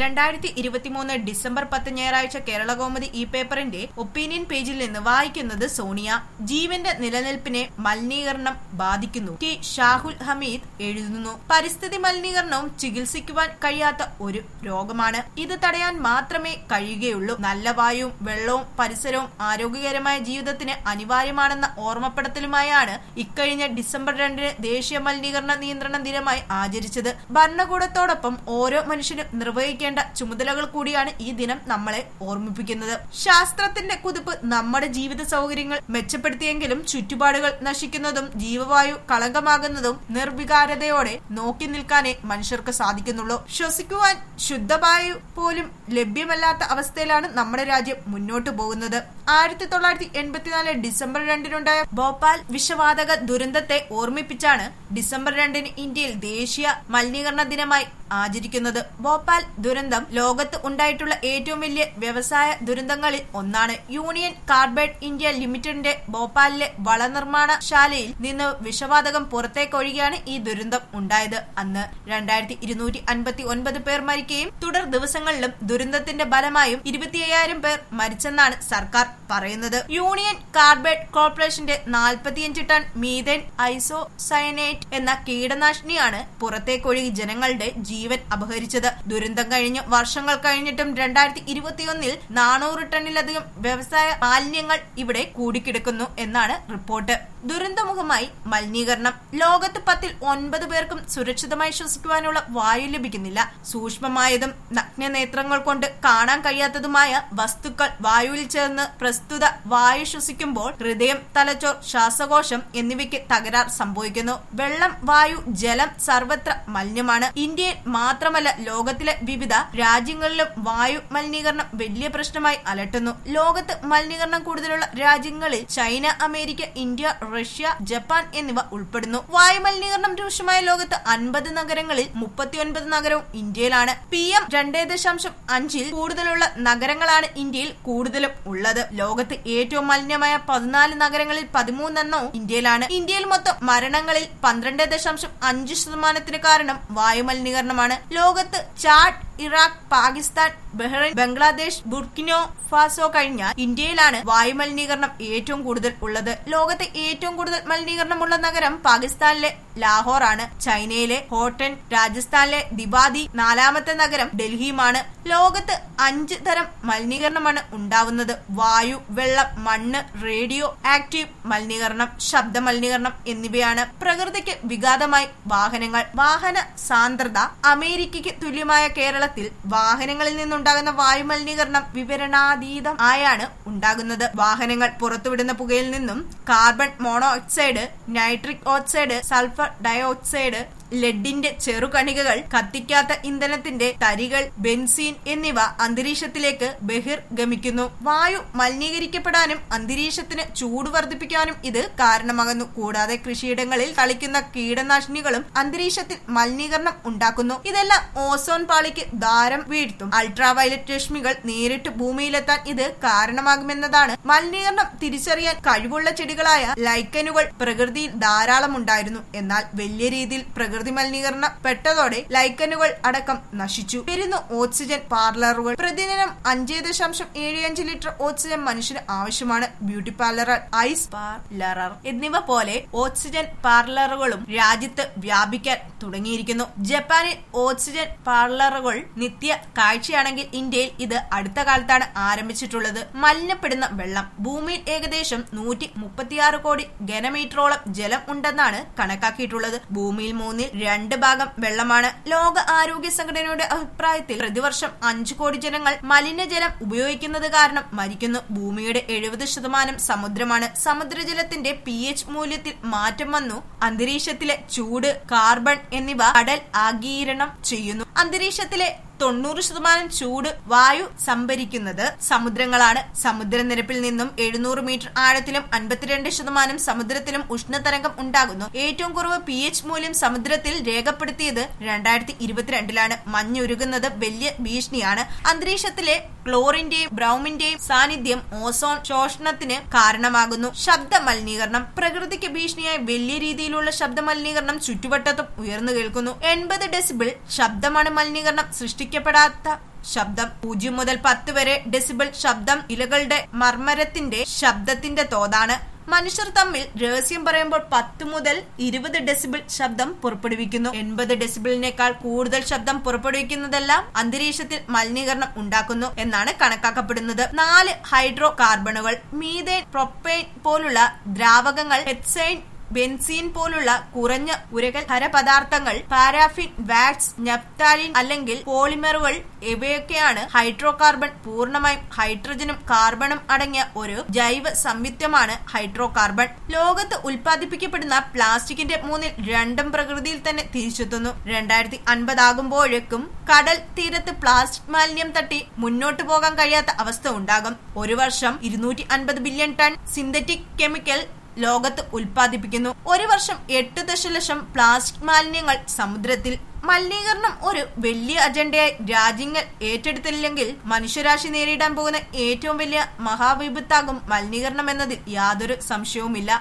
രണ്ടായിരത്തി ഇരുപത്തിമൂന്ന് ഡിസംബർ പത്ത് ഞായറാഴ്ച കേരള കൗമുദി ഈ പേപ്പറിന്റെ ഒപ്പീനിയൻ പേജിൽ നിന്ന് വായിക്കുന്നത് സോണിയ ജീവന്റെ നിലനിൽപ്പിനെ മലിനീകരണം ബാധിക്കുന്നു ടി ഷാഹുൽ ഹമീദ് എഴുതുന്നു പരിസ്ഥിതി മലിനീകരണവും ചികിത്സിക്കുവാൻ കഴിയാത്ത ഒരു രോഗമാണ് ഇത് തടയാൻ മാത്രമേ കഴിയുകയുള്ളൂ നല്ല വായുവും വെള്ളവും പരിസരവും ആരോഗ്യകരമായ ജീവിതത്തിന് അനിവാര്യമാണെന്ന ഓർമ്മപ്പെടുത്തലുമായാണ് ഇക്കഴിഞ്ഞ ഡിസംബർ രണ്ടിന് ദേശീയ മലിനീകരണ നിയന്ത്രണ ദിനമായി ആചരിച്ചത് ഭരണകൂടത്തോടൊപ്പം ഓരോ മനുഷ്യനും നിർവഹിക്കേണ്ട ചുമതലകൾ കൂടിയാണ് ഈ ദിനം നമ്മളെ ഓർമ്മിപ്പിക്കുന്നത് ശാസ്ത്രത്തിന്റെ കുതിപ്പ് നമ്മുടെ ജീവിത സൗകര്യങ്ങൾ മെച്ചപ്പെടുത്തിയെങ്കിലും ചുറ്റുപാടുകൾ നശിക്കുന്നതും ജീവവായു കളങ്കമാകുന്നതും നിർവികാരതയോടെ നോക്കി നിൽക്കാനേ മനുഷ്യർക്ക് സാധിക്കുന്നുള്ളൂ ശ്വസിക്കുവാൻ ശുദ്ധവായു പോലും ലഭ്യമല്ലാത്ത അവസ്ഥയിലാണ് നമ്മുടെ രാജ്യം മുന്നോട്ടു പോകുന്നത് ആയിരത്തി തൊള്ളായിരത്തി എൺപത്തിനാല് ഡിസംബർ രണ്ടിനുണ്ടായ ഭോപ്പാൽ വിഷവാതക ദുരന്തത്തെ ഓർമ്മിപ്പിച്ചാണ് ഡിസംബർ രണ്ടിന് ഇന്ത്യയിൽ ദേശീയ മലിനീകരണ ദിനമായി ആചരിക്കുന്നത് ഭോപ്പാൽ ദുരന്തം ലോകത്ത് ഉണ്ടായിട്ടുള്ള ഏറ്റവും വലിയ വ്യവസായ ദുരന്തങ്ങളിൽ ഒന്നാണ് യൂണിയൻ കാർബൈഡ് ഇന്ത്യ ലിമിറ്റഡിന്റെ ഭോപ്പാലിലെ വളനിർമ്മാണശാലയിൽ നിന്ന് വിഷവാതകം പുറത്തേക്കൊഴുകിയാണ് ഈ ദുരന്തം ഉണ്ടായത് അന്ന് രണ്ടായിരത്തി ഇരുന്നൂറ്റി അൻപത്തി ഒൻപത് പേർ മരിക്കുകയും തുടർ ദിവസങ്ങളിലും ദുരന്തത്തിന്റെ ഫലമായും ഇരുപത്തിയ്യായിരം പേർ മരിച്ചെന്നാണ് സർക്കാർ പറയുന്നത് യൂണിയൻ കാർബൈഡ് കോർപ്പറേഷന്റെ നാൽപ്പത്തിയഞ്ച് ടൺ മീഥേൻ ഐസോസയനേറ്റ് എന്ന കീടനാശിനിയാണ് പുറത്തേക്കൊഴുകി ജനങ്ങളുടെ ജീവൻ അപഹരിച്ചത് ദുരന്തം കഴിഞ്ഞ് വർഷങ്ങൾ കഴിഞ്ഞിട്ടും രണ്ടായിരത്തി ഇരുപത്തിയൊന്നിൽ നാനൂറ് ടണ്ണിലധികം വ്യവസായ മാലിന്യങ്ങൾ ഇവിടെ കൂടിക്കിടക്കുന്നു എന്നാണ് റിപ്പോർട്ട് ദുരന്തമുഖമായി മലിനീകരണം ലോകത്ത് പത്തിൽ ഒൻപത് പേർക്കും സുരക്ഷിതമായി ശ്വസിക്കുവാനുള്ള വായു ലഭിക്കുന്നില്ല സൂക്ഷ്മമായതും നഗ്നനേത്രങ്ങൾ കൊണ്ട് കാണാൻ കഴിയാത്തതുമായ വസ്തുക്കൾ വായുവിൽ ചേർന്ന് പ്രസ്തുത വായു ശ്വസിക്കുമ്പോൾ ഹൃദയം തലച്ചോർ ശ്വാസകോശം എന്നിവയ്ക്ക് തകരാർ സംഭവിക്കുന്നു വെള്ളം വായു ജലം സർവത്ര മലിനമാണ് ഇന്ത്യയിൽ മാത്രമല്ല ലോകത്തിലെ വിവിധ രാജ്യങ്ങളിലും വായു മലിനീകരണം വലിയ പ്രശ്നമായി അലട്ടുന്നു ലോകത്ത് മലിനീകരണം കൂടുതലുള്ള രാജ്യങ്ങളിൽ China America India Russia Japan എന്നിവ ഉൾപ്പെടുന്നു വായു മലിനീകരണം രൂക്ഷമായ ലോകത്ത് അൻപത് നഗരങ്ങളിൽ മുപ്പത്തിയൊൻപത് നഗരവും ഇന്ത്യയിലാണ് പി എം രണ്ടേ ദശാംശം അഞ്ചിൽ കൂടുതലുള്ള നഗരങ്ങളാണ് ഇന്ത്യയിൽ കൂടുതലും ഉള്ളത് ലോകത്ത് ഏറ്റവും മലിനമായ പതിനാല് നഗരങ്ങളിൽ പതിമൂന്നെണ്ണവും ഇന്ത്യയിലാണ് ഇന്ത്യയിൽ മൊത്തം മരണങ്ങളിൽ പന്ത്രണ്ട് ദശാംശം അഞ്ച് ശതമാനത്തിന് കാരണം വായു മലിനീകരണമാണ് ലോകത്ത് Chad Iraq Pakistan Bahrain Bangladesh Burkina Faso കഴിഞ്ഞാൽ ഇന്ത്യയിലാണ് വായു മലിനീകരണം ഏറ്റവും കൂടുതൽ ഉള്ളത് ലോകത്തെ ഏറ്റവും കൂടുതൽ മലിനീകരണമുള്ള നഗരം പാകിസ്ഥാനിലെ ലാഹോർ ആണ് ചൈനയിലെ ഹോട്ടൻ രാജസ്ഥാനിലെ ദിവാദി നാലാമത്തെ നഗരം ഡൽഹിയുമാണ് ലോകത്ത് അഞ്ച് തരം മലിനീകരണമാണ് ഉണ്ടാവുന്നത് വായു വെള്ളം മണ്ണ് റേഡിയോ ആക്റ്റീവ് മലിനീകരണം ശബ്ദ മലിനീകരണം എന്നിവയാണ് പ്രകൃതിക്ക് വിഘാതമായി വാഹനങ്ങൾ വാഹന സാന്ദ്രത അമേരിക്കയ്ക്ക് തുല്യമായ കേരളത്തിൽ വാഹനങ്ങളിൽ നിന്നുണ്ടാകുന്ന വായു മലിനീകരണം വിവരണാതീതം ആയാണ് ഉണ്ടാകുന്നത് വാഹനങ്ങൾ പുറത്തുവിടുന്ന പുകയിൽ നിന്നും carbon monoxide nitric oxide sulphur dioxide ലെഡിന്റെ ചെറുകണികകൾ കത്തിക്കാത്ത ഇന്ധനത്തിന്റെ തരികൾ ബെൻസീൻ എന്നിവ അന്തരീക്ഷത്തിലേക്ക് ബഹിർഗമിക്കുന്നു വായു മലിനീകരിക്കപ്പെടാനും അന്തരീക്ഷത്തിന് ചൂട് വർദ്ധിപ്പിക്കാനും ഇത് കാരണമാകുന്നു കൂടാതെ കൃഷിയിടങ്ങളിൽ കളിക്കുന്ന കീടനാശിനികളും അന്തരീക്ഷത്തിൽ മലിനീകരണം ഉണ്ടാക്കുന്നു ഇതെല്ലാം ഓസോൺ പാളിക്ക് ദാരം വീഴ്ത്തും അൾട്രാവയലറ്റ് രശ്മികൾ നേരിട്ട് ഭൂമിയിലെത്താൻ ഇത് കാരണമാകുമെന്നതാണ് മലിനീകരണം തിരിച്ചറിയാൻ കഴിവുള്ള ചെടികളായ ലൈക്കനുകൾ പ്രകൃതിയിൽ ധാരാളം ഉണ്ടായിരുന്നു എന്നാൽ വലിയ രീതിയിൽ പ്രകൃതി പ്രകൃതി മലിനീകരണപ്പെട്ടതോടെ ലൈക്കനുകൾ അടക്കം നശിച്ചു വരുന്നു ഓക്സിജൻ പാർലറുകൾ പ്രതിദിനം അഞ്ച് ദശാംശം ഏഴ് അഞ്ച് ലിറ്റർ ഓക്സിജൻ മനുഷ്യന് ആവശ്യമാണ് ബ്യൂട്ടി പാർലർ ഐസ് പാർലറർ എന്നിവ പോലെ ഓക്സിജൻ പാർലറുകളും രാജ്യത്ത് വ്യാപിക്കാൻ തുടങ്ങിയിരിക്കുന്നു ജപ്പാനിൽ ഓക്സിജൻ പാർലറുകൾ നിത്യ കാഴ്ചയാണെങ്കിൽ ഇന്ത്യയിൽ ഇത് അടുത്ത കാലത്താണ് ആരംഭിച്ചിട്ടുള്ളത് മലിനപ്പെടുന്ന വെള്ളം ഭൂമിയിൽ ഏകദേശം നൂറ്റി മുപ്പത്തിയാറ് കോടി ഘനമീറ്ററോളം ജലം ഉണ്ടെന്നാണ് കണക്കാക്കിയിട്ടുള്ളത് ഭൂമിയിൽ മൂന്നിൽ രണ്ട് ഭാഗം വെള്ളമാണ് ലോക ആരോഗ്യ സംഘടനയുടെ അഭിപ്രായത്തിൽ പ്രതിവർഷം അഞ്ചു കോടി ജനങ്ങൾ മലിനജലം ഉപയോഗിക്കുന്നത് കാരണം മരിക്കുന്നു ഭൂമിയുടെ എഴുപത് ശതമാനം സമുദ്രമാണ് സമുദ്രജലത്തിന്റെ പി എച്ച് മൂല്യത്തിൽ മാറ്റം വന്നു അന്തരീക്ഷത്തിലെ ചൂട് കാർബൺ എന്നിവ കടൽ ആഗീരണം ചെയ്യുന്നു അന്തരീക്ഷത്തിലെ തൊണ്ണൂറ് ശതമാനം ചൂട് വായു സംഭരിക്കുന്നത് സമുദ്രങ്ങളാണ് സമുദ്രനിരപ്പിൽ നിന്നും എഴുന്നൂറ് മീറ്റർ ആഴത്തിലും അൻപത്തിരണ്ട് ശതമാനം സമുദ്രത്തിലും ഉഷ്ണതരംഗം ഉണ്ടാകുന്നു ഏറ്റവും കുറവ് പി എച്ച് മൂല്യം സമുദ്രത്തിൽ രേഖപ്പെടുത്തിയത് രണ്ടായിരത്തി ഇരുപത്തിരണ്ടിലാണ് മഞ്ഞുരുകുന്നത് വലിയ ഭീഷണിയാണ് അന്തരീക്ഷത്തിലെ ക്ലോറിന്റെയും ബ്രൗമിന്റെയും സാന്നിധ്യം ഓസോൺ ശോഷണത്തിന് കാരണമാകുന്നു ശബ്ദ മലിനീകരണം പ്രകൃതിക്ക് ഭീഷണിയായ വലിയ രീതിയിലുള്ള ശബ്ദ മലിനീകരണം ചുറ്റുവട്ടത്തും ഉയർന്നു കേൾക്കുന്നു എൺപത് ഡെസിബിൾ ശബ്ദമാണ് മലിനീകരണം സൃഷ്ടിക്കുന്നത് നിയന്ത്രിക്കപ്പെടാത്ത ശബ്ദം പൂജ്യം മുതൽ പത്ത് വരെ ഡെസിബിൾ ശബ്ദം ഇലകളുടെ മർമരത്തിന്റെ ശബ്ദത്തിന്റെ തോതാണ് മനുഷ്യർ തമ്മിൽ രഹസ്യം പറയുമ്പോൾ പത്ത് മുതൽ ഇരുപത് ഡെസിബിൾ ശബ്ദം പുറപ്പെടുവിക്കുന്നു എൺപത് ഡെസിബിളിനേക്കാൾ കൂടുതൽ ശബ്ദം പുറപ്പെടുവിക്കുന്നതെല്ലാം അന്തരീക്ഷത്തിൽ മലിനീകരണം ഉണ്ടാക്കുന്നു എന്നാണ് കണക്കാക്കപ്പെടുന്നത് നാല് ഹൈഡ്രോ കാർബണുകൾ മീതേൻ പ്രൊപ്പൈൻ പോലുള്ള ദ്രാവകങ്ങൾ ഹെറ്റ്സൈൻ ബെൻസീൻ പോലുള്ള കുറഞ്ഞ ഉരകൽ ഖരപദാർത്ഥങ്ങൾ പാരാഫിൻ വാക്സ് നഫ്താലിൻ അല്ലെങ്കിൽ പോളിമറുകൾ ഇവയൊക്കെയാണ് ഹൈഡ്രോ കാർബൺ പൂർണ്ണമായും ഹൈഡ്രജനും കാർബണും അടങ്ങിയ ഒരു ജൈവ സംയുക്തമാണ് ഹൈഡ്രോ കാർബൺ ലോകത്ത് ഉൽപ്പാദിപ്പിക്കപ്പെടുന്ന പ്ലാസ്റ്റിക്കിന്റെ മൂന്നിൽ രണ്ടും പ്രകൃതിയിൽ തന്നെ തിരിച്ചെത്തുന്നു രണ്ടായിരത്തി അൻപതാകുമ്പോഴേക്കും കടൽ തീരത്ത് പ്ലാസ്റ്റിക് മാലിന്യം തട്ടി മുന്നോട്ടു പോകാൻ കഴിയാത്ത അവസ്ഥ ഉണ്ടാകും ഒരു വർഷം ഇരുന്നൂറ്റി അൻപത് ബില്യൺ ടൺ സിന്തറ്റിക് കെമിക്കൽ ലോകത്ത് ഉൽപ്പാദിപ്പിക്കുന്നു ഒരു വർഷം എട്ട് ദശലക്ഷം പ്ലാസ്റ്റിക് മാലിന്യങ്ങൾ സമുദ്രത്തിൽ മലിനീകരണം ഒരു വലിയ അജണ്ടയായി രാജ്യങ്ങൾ ഏറ്റെടുത്തില്ലെങ്കിൽ മനുഷ്യരാശി നേരിടാൻ പോകുന്ന ഏറ്റവും വലിയ മഹാവിപത്താകും മലിനീകരണം എന്നതിൽ യാതൊരു സംശയവുമില്ല